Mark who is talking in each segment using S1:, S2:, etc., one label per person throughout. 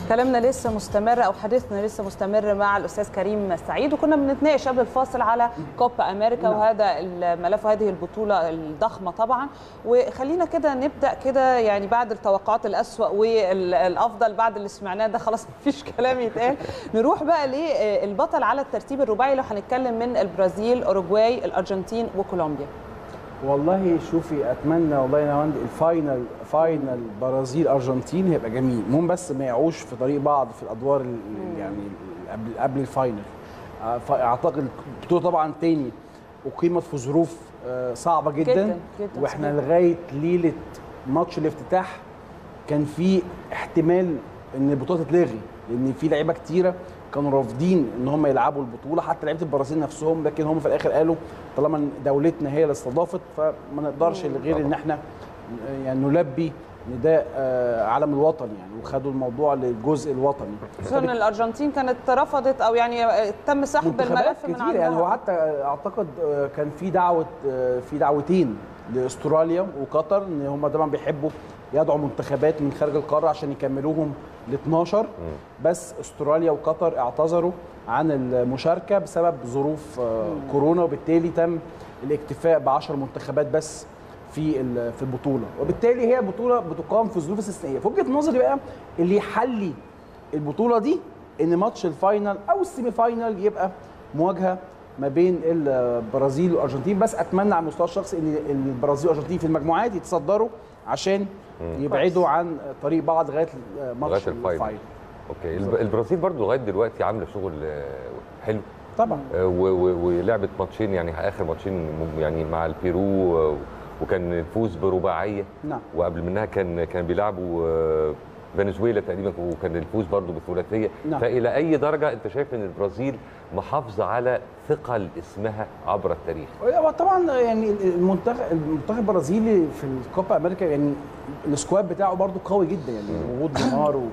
S1: كلامنا لسه مستمر او حديثنا لسه مستمر مع الاستاذ كريم سعيد وكنا بنتناقش قبل الفاصل على كوبا امريكا
S2: نعم.
S1: وهذا الملف وهذه البطوله الضخمه طبعا وخلينا كده نبدا كده يعني بعد التوقعات الاسوا والافضل بعد اللي سمعناه ده خلاص مفيش كلام يتقال نروح بقى للبطل على الترتيب الرباعي لو هنتكلم من البرازيل اوروجواي الارجنتين وكولومبيا
S2: والله شوفي اتمنى والله يا نواند الفاينل فاينل برازيل ارجنتين هيبقى جميل المهم بس ما يعوش في طريق بعض في الادوار ال- يعني قبل قبل الفاينل آه، فاعتقد البطوله طبعا تاني اقيمت في ظروف آه، صعبه جدا,
S1: جداً، جداً
S2: واحنا
S1: صحيح.
S2: لغايه ليله ماتش الافتتاح كان في احتمال ان البطوله تتلغي لان في لعيبه كتيره كانوا رافضين ان هم يلعبوا البطوله حتى لعيبه البرازيل نفسهم لكن هم في الاخر قالوا طالما إن دولتنا هي اللي استضافت فما نقدرش غير ان احنا يعني نلبي نداء آه، علم الوطن يعني وخدوا الموضوع للجزء الوطني
S1: خصوصا ان الارجنتين كانت رفضت او يعني تم سحب
S2: منتخبات
S1: الملف من
S2: كتير
S1: عندها
S2: يعني هو حتى اعتقد آه، كان في دعوه آه، في دعوتين لاستراليا وقطر ان هم طبعا بيحبوا يدعوا منتخبات من خارج القاره عشان يكملوهم ل 12 بس استراليا وقطر اعتذروا عن المشاركه بسبب ظروف آه، كورونا وبالتالي تم الاكتفاء ب 10 منتخبات بس في ال- في البطوله وبالتالي هي بطوله بتقام في ظروف استثنائيه في وجهه نظري بقى اللي يحلي البطوله دي ان ماتش الفاينل او السيمي فاينل يبقى مواجهه ما بين البرازيل والارجنتين بس اتمنى على المستوى الشخصي ان البرازيل والارجنتين في المجموعات يتصدروا عشان يبعدوا عن طريق بعض لغايه ماتش
S3: لغايه الفاينل
S2: الفاينل
S3: اوكي الب- البرازيل برضو لغايه دلوقتي عامله شغل آه، حلو
S2: طبعا
S3: آه، و- و- ولعبت ماتشين يعني اخر ماتشين م- يعني مع البيرو آه، وكان الفوز برباعيه
S2: نعم
S3: وقبل منها كان كان بيلعبوا آه، فنزويلا تقريبا وكان الفوز برضو بثلاثيه
S2: نعم.
S3: فالى اي درجه انت شايف ان البرازيل محافظه على ثقل اسمها عبر التاريخ
S2: هو طبعا يعني المنتخب المنتخب البرازيلي في الكوبا امريكا يعني السكواد بتاعه برضو قوي جدا يعني وجود نيمار و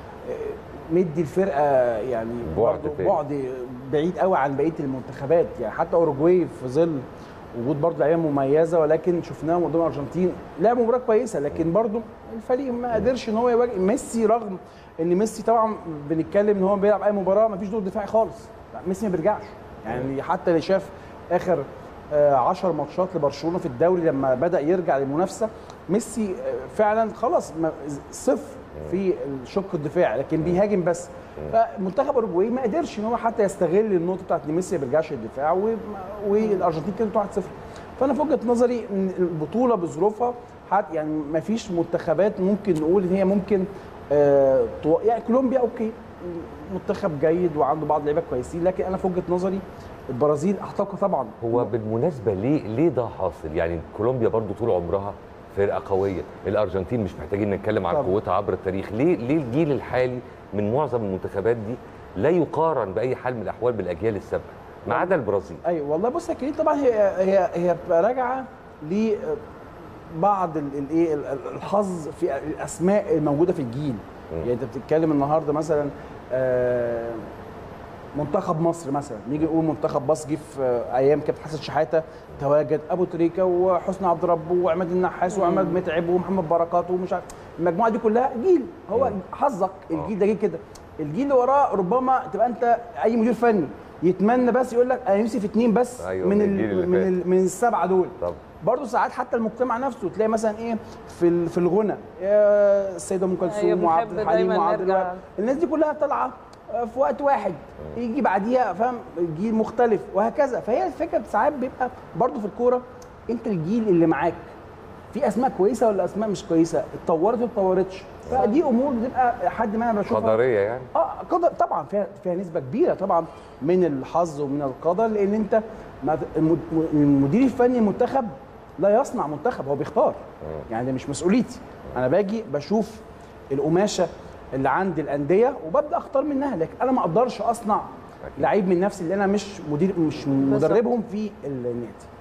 S2: مدي الفرقه يعني
S3: بعد
S2: برضو
S3: تاني.
S2: بعد بعيد قوي عن بقيه المنتخبات يعني حتى اوروجواي في ظل وجود برضو لعيبه مميزه ولكن شفناهم قدام الارجنتين لعبوا مباراه كويسه لكن برضو الفريق ما قدرش ان هو يواجه ميسي رغم ان ميسي طبعا بنتكلم ان هو بيلعب اي مباراه ما فيش دور دفاعي خالص لا، ميسي ما بيرجعش يعني حتى اللي شاف اخر 10 ماتشات لبرشلونه في الدوري لما بدا يرجع للمنافسه ميسي آه، فعلا خلاص ما- صفر في الشق الدفاعي لكن بيهاجم بس فمنتخب اوروجواي ما قدرش ان هو حتى يستغل النقطه بتاعت ان ميسي ما بيرجعش للدفاع و- والارجنتين كانت 1-0 فانا في وجهه نظري ان البطوله بظروفها حت يعني ما فيش منتخبات ممكن نقول ان هي ممكن آه تو- يعني كولومبيا اوكي منتخب جيد وعنده بعض لعيبه كويسين لكن انا في وجهه نظري البرازيل اعتقد طبعا
S3: هو بالمناسبه ليه ليه ده حاصل يعني كولومبيا برضو طول عمرها فرقه قويه الارجنتين مش محتاجين نتكلم عن
S2: طبعا.
S3: قوتها عبر التاريخ ليه ليه الجيل الحالي من معظم المنتخبات دي لا يقارن باي حال من الاحوال بالاجيال السابقه ما عدا البرازيل
S2: ايوه والله بص يا كريم طبعا هي هي هي بتبقى راجعه ل بعض الايه الحظ في الاسماء الموجوده في الجيل يعني انت بتتكلم النهارده مثلا آه، منتخب مصر مثلا نيجي نقول منتخب مصر جه في آه، ايام كابتن حسن شحاته تواجد ابو تريكه وحسني عبد ربه وعماد النحاس وعماد متعب ومحمد بركات ومش عارف المجموعه دي كلها جيل هو حظك الجيل ده جه كده الجيل اللي وراه ربما تبقى انت اي مدير فني يتمنى بس يقول لك انا نفسي في اتنين بس
S3: أيوة،
S2: من
S3: من الجيل
S2: ال
S3: اللي
S2: من
S3: فات.
S2: ال من السبعه دول
S3: طب
S2: برضه ساعات حتى المجتمع نفسه تلاقي مثلا ايه في ال- في الغنى يا السيده ام
S1: أيوة،
S2: كلثوم وعبد
S1: بنحب
S2: الحليم
S1: دايماً
S2: وعبد
S1: نرجع.
S2: الوهاب الناس دي كلها طالعه آه، في وقت واحد يجي بعديها فاهم جيل مختلف وهكذا فهي الفكره ساعات بيبقى برضه في الكوره انت الجيل اللي معاك في اسماء كويسه ولا اسماء مش كويسه اتطورت ولا اتطورتش فدي امور بتبقى لحد ما انا بشوفها
S3: قدريه يعني
S2: اه قدر طبعا فيها فيها نسبه كبيره طبعا من الحظ ومن القدر لان انت ما- المد- المدير الفني المنتخب لا يصنع منتخب هو بيختار يعني ده مش مسؤوليتي انا باجي بشوف القماشه اللي عند الانديه وببدا اختار منها لكن انا ما اقدرش اصنع
S3: أكيد.
S2: لعيب من نفسي اللي انا مش مدير مش مدربهم في النادي